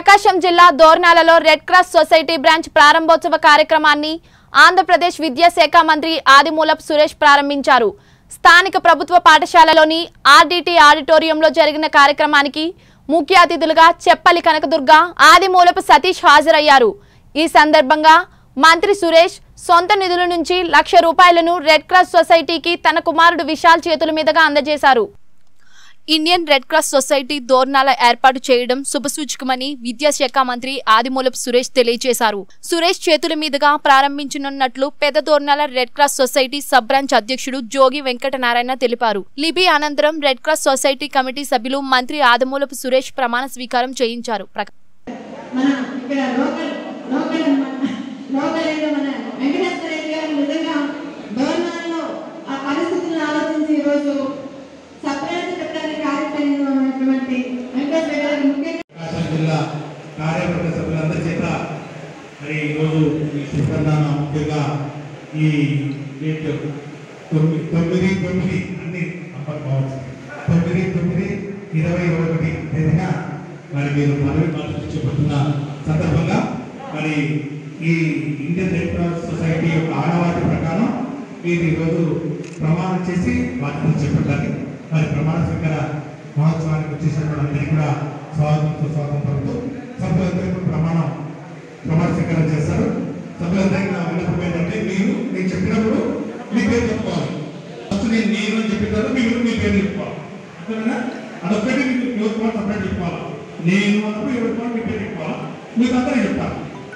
ప్రకాశం జిల్లా దోర్నాలలో red cross society branch ప్రారంభోత్సవ కార్యక్రమాన్ని ఆంధ్రప్రదేశ్ విద్యాశాఖ మంత్రి ఆదిమూలపు సురేష్ ప్రారంభించారు స్థానిక ప్రభుత్వ పాఠశాలలోని ఆర్డీటీ ఆడిటోరియంలో జరిగిన కార్యక్రమానికి ముఖ్య అతిథులుగా చెప్పలి కనకదుర్గ ఆదిమూలపు సతీష్ హాజరయ్యారు ఈ సందర్భంగా మంత్రి సురేష్ సొంత నిధుల నుంచి లక్ష రూపాయలను రెడ్ క్రాస్ సొసైటీకి తన కుమారుడు విశాల్ చేతుల మీదుగా అందజేశారు Indian red cross society Dornala ఏర్పాటు చేయడం శుభసూచకమని విద్యాశాఖ మంత్రి ఆదిమూలపు సురేష్ తెలియజేశారు సురేష్ చేతుల మీదుగా ప్రారంభించనున్నట్లు పెద్ద Dornala red cross society sub branch అధ్యక్షుడు జోగి వెంకటనారాయణ తెలిపారు లిబి అనంతరం రెడ్ క్రాస్ సొసైటీ కమిటీ సభ్యులు మంత్రి ఆదిమూలపు సురేష్ ప్రమాణ స్వీకారం చేయించారు ప్రక- మన ఇక్కడ లోకల్ లోకల్ మన- లోకల్ అయిన మన వెంకటేశ్వర రెడ్డి గారు నిజంగా దోర్నాల్లో ఆ పరిస్థితులను ఆలోచించి ఈరోజు సపరేట్ పెట్టడానికి కార్యక్రమమైనటువంటి వెంకటేశ్వర గారు ముఖ్యంగా ప్రకాశం జిల్లా కార్యవర్గ సభ్యులందరి చేత మరి ఈరోజు ఈ శుభ్రదాన ముఖ్యంగా ఈ డేట్ తొమ్మిది తొమ్మిది తొమ్మిది అన్ని నంబర్ కావచ్చు తొమ్మిది తొమ్మిది ఇరవై ఒకటి తేదీన మరి మీరు మనవి మార్చి చెబుతున్న సందర్భంగా మరి ఈ ఇండియన్ రెడ్ క్రాస్ సొసైటీ యొక్క ఆడవాటి ప్రకారం మీరు ఈరోజు ప్రమాణం చేసి బాధ్యత చేపట్టాలి మరి ప్రమాణ స్వీకార మహోత్సవానికి వచ్చేసినటువంటి అందరికీ కూడా స్వాగతం సుస్వాగతం పలుకుతూ సభ్యులందరికీ కూడా ప్రమాణం ప్రమాణ స్వీకారం చేస్తారు సభ్యులందరికీ నా విన్నపం ఏంటంటే మీరు నేను చెప్పినప్పుడు మీ పేరు చెప్పుకోవాలి ఫస్ట్ నేను నేను అని చెప్పిన తర్వాత మీరు మీ పేరు చెప్పుకోవాలి అంతేనా అదొక్కటి మీకు ఎవరి కూడా సపరేట్ చెప్పుకోవాలి నేను అన్నప్పుడు ఎవరి కూడా మీ పేరు చెప్పుకోవాలి మీకు అందరూ చెప్తాను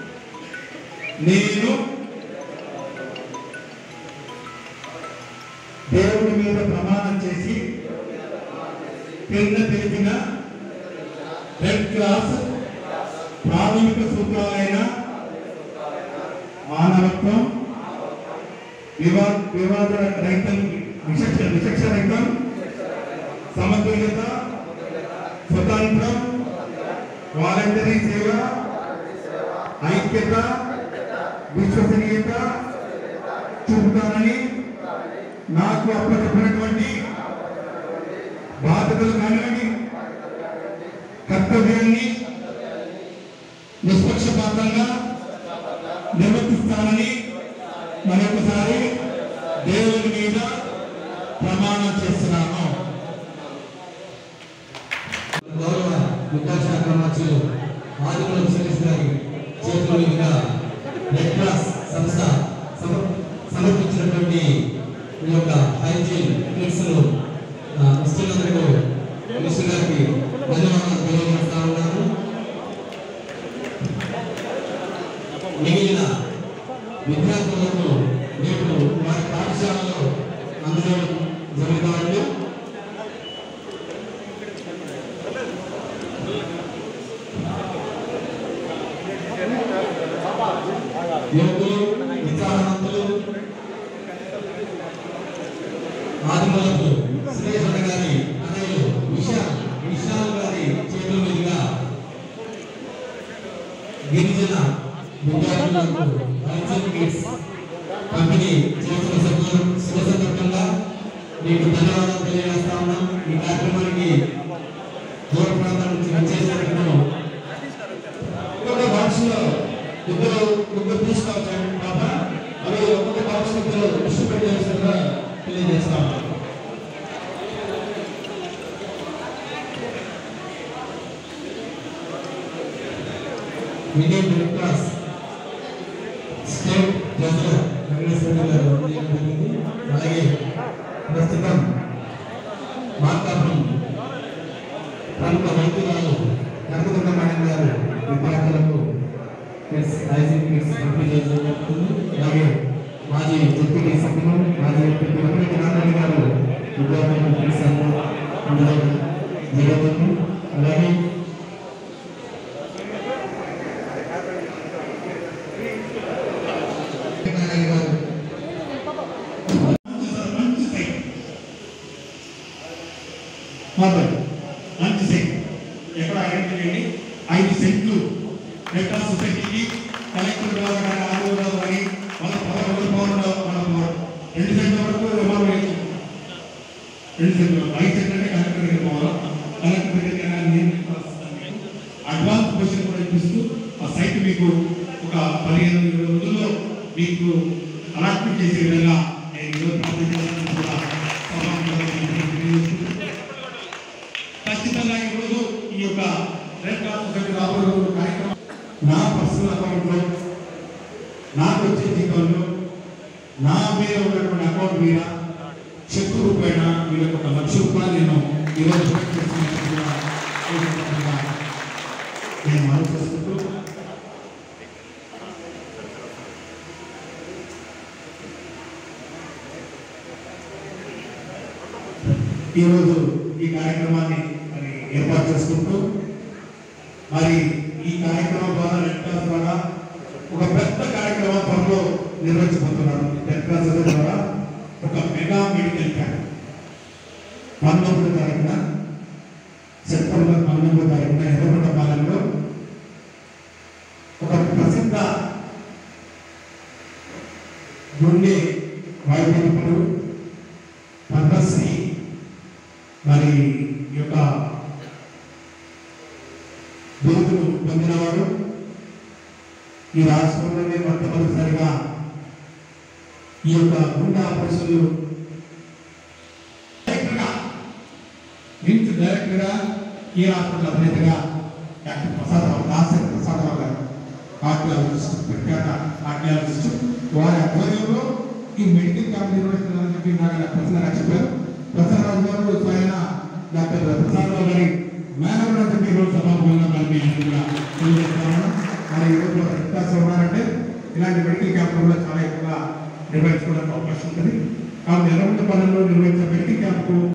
నేను దేవుడి మీద ప్రమాణం చేసి క్రింద తెలిపిన రెడ్ క్రాస్ ప్రాథమిక సూత్రాలైన మానవత్వం వివా వివాద రహితం విచక్ష విచక్ష రహితం సమతుల్యత స్వతంత్రం వాలంటరీ సేవ ఐక్యత విశ్వసనీయత చూపుతానని నాకు అప్పచెప్పినటువంటి బాధ్యతలు కానివ్వండి కర్తవ్యాన్ని నిష్పక్షపాతంగా నిర్వర్తిస్తానని మరొకసారి దేవుని మీద ప్రమాణం చేస్తున్నాను గౌరవ విద్యాశాఖ మంత్రులు ఆదిమూలం సురేష్ గారి చేతుల మీదుగా రెడ్ క్రాస్ సంస్థ సమ- సమర్పించినటువంటి ఈ యొక్క హైజీన్ కిట్స్ ను ఇస్తున్నందుకు మినిస్టర్ గారికి ధన్యవాదాలు తెలియజేస్తా ఉన్నాను మిగిలిన విద్యార్థులకు నేడు వారి పాఠశాలలో అందజేయడం జరుగుతుంది యువకులు ఉత్సాహవంతులు ఆదిమూలపు సురేష్ అన్న గారి అన్నయ్యలు విశాల్ విశాల్ గారి చేతుల మీదుగా గిరిజన విద్యార్థులకు హైజీన్ కిట్స్ పంపిణీ చేస్తున్న సభ్యులు శుభ సందర్భంగా మీకు ధన్యవాదాలు తెలియజేస్తా ఉన్నాం ఈ కార్యక్రమానికి దూర ప్రాంతాల నుంచి వచ్చేసినట్టు ఒక్కొక్క భాషలో ఇద్దరు ముగ్గురు తీసుకోవచ్చు పాప అవి ఒక్కొక్క భాషలో ఇద్దరు దృష్టి పెట్టేసినట్టుగా తెలియజేస్తాం Indian red cross state treasurer Venkateswara గారు చేయడం జరిగింది అలాగే ప్రస్తుతం మార్కాపురం ప్రముఖ వైద్యురాలు కనకదుర్గ మేడం గారు విద్యార్థులకు కిట్స్ హైజీన్ కిట్స్ పంపిణీ చేయడం జరుగుతుంది అలాగే మాజీ డిప్యూటీ సభ్యులు మాజీ ఎంపీ వెంకట నారాయణ గారు విద్యార్థులకు కిట్స్ అందజేయడం జరుగుతుంది అలాగే నారాయణ గారు మాట్లాడు మంచి సెంట్ ఎక్కడ ఐడెంటిఫై చేయండి ఐదు సెంట్లు రెడ్ సొసైటీకి కలెక్టర్ గారు కానీ ఆర్ఓ కానీ మన పవర్ పవర్ మన రెండు సెంట్ల వరకు ఎవరు రెండు సెంట్లు ఐదు సెంట్లు అంటే కలెక్టర్ దగ్గర పోవాలి కలెక్టర్ దగ్గర నేను అడ్వాన్స్ అవకాశం కూడా ఇప్పిస్తూ ఆ సైట్ మీకు ఒక పదిహేను ఇరవై రోజుల్లో మీకు అలాట్మెంట్ చేసే విధంగా నేను ఈరోజు ప్రార్థన చేస్తాను కూడా సభాముఖంగా మీకు తెలియజేస్తున్నాను. ఖచ్చితంగా ఈరోజు ఈ యొక్క రెడ్ క్రాస్ సొసైటీ రాబోయే రోజుల్లో కార్యక్రమం నా పర్సనల్ అకౌంట్లో నాకు వచ్చే జీతంలో నా మీద ఉన్నటువంటి అకౌంట్ మీద చెక్ రూపాయన వీళ్ళకి ఒక లక్ష రూపాయలు నేను ఈరోజు చెక్ చేసినట్టు కూడా ఈ సందర్భంగా నేను మనవి చేసుకుంటూ ఈరోజు ఈ కార్యక్రమాన్ని మరి ఏర్పాటు చేసుకుంటూ మరి ఈ కార్యక్రమం ద్వారా రెడ్ క్రాస్ ద్వారా ఒక పెద్ద కార్యక్రమం త్వరలో నిర్వహించబోతున్నారు రెడ్ క్రాస్ ద్వారా ఒక మెగా మెడికల్ క్యాంప్ పంతొమ్మిదో తారీఖున సెప్టెంబర్ పంతొమ్మిదో తారీఖున ఎర్రగొండ పాలెంలో ఒక ప్రసిద్ధ గుండె వైద్య నిపుణుడు పద్మశ్రీ మరి ఈ యొక్క బిరుదును పొందినవాడు ఈ రాష్ట్రంలోనే మొట్టమొదటిసారిగా ఈ యొక్క గుండె ఆపరేషన్లు డైరెక్టర్గా నిమ్స్ డైరెక్టర్గా ఈ హాస్పిటల్ అధినేతగా డాక్టర్ ప్రసాదరావు దాసరి ప్రసాదరావు గారు కార్డియాలజిస్ట్ ప్రఖ్యాత కార్డియాలజిస్ట్ వారి ఆధ్వర్యంలో ఈ మెడికల్ క్యాంప్ నిర్వహిస్తున్నారని చెప్పి నాకు ప్రసన్న చెప్పారు ప్రసాదరావు గారు స్వయం డాక్టర్ ప్రసాదరావు గారి మేనర్ అని చెప్పి ఈరోజు సభాముఖంగా మరి మీ అందరికీ కూడా తెలియజేస్తున్నాను మరి ఈరోజు రెడ్ క్రాస్ ఉన్నారంటే ఇలాంటి మెడికల్ క్యాంపులు కూడా చాలా ఎక్కువగా నిర్వహించుకోవడానికి అవకాశం ఉంటుంది కాబట్టి ఎర్రగుంట పనుల్లో నిర్వహించే మెడికల్ క్యాంపు